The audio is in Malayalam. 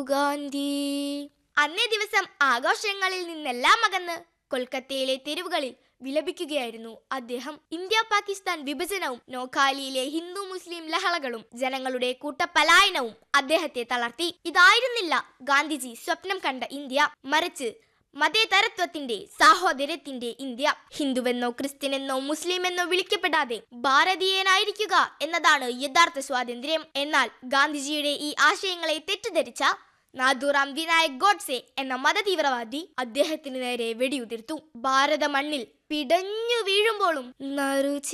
ഗാന്ധി അന്നേ ദിവസം ആഘോഷങ്ങളിൽ നിന്നെല്ലാം അകന്ന് കൊൽക്കത്തയിലെ തെരുവുകളിൽ വിലപിക്കുകയായിരുന്നു അദ്ദേഹം ഇന്ത്യ പാകിസ്ഥാൻ വിഭജനവും നോക്കാലിയിലെ ഹിന്ദു മുസ്ലിം ലഹളകളും ജനങ്ങളുടെ കൂട്ടപലായനവും അദ്ദേഹത്തെ തളർത്തി ഇതായിരുന്നില്ല ഗാന്ധിജി സ്വപ്നം കണ്ട ഇന്ത്യ മറിച്ച് മതേതരത്വത്തിന്റെ സാഹോദര്യത്തിന്റെ ഇന്ത്യ ഹിന്ദുവെന്നോ ക്രിസ്ത്യനെന്നോ മുസ്ലിമെന്നോ വിളിക്കപ്പെടാതെ ഭാരതീയനായിരിക്കുക എന്നതാണ് യഥാർത്ഥ സ്വാതന്ത്ര്യം എന്നാൽ ഗാന്ധിജിയുടെ ഈ ആശയങ്ങളെ തെറ്റിദ്ധരിച്ച നാഥുറാം വിനായക് ഗോഡ്സെ എന്ന മതതീവ്രവാദി അദ്ദേഹത്തിന് നേരെ വെടിയുതിർത്തു ഭാരത മണ്ണിൽ പിടഞ്ഞു വീഴുമ്പോഴും നറുചി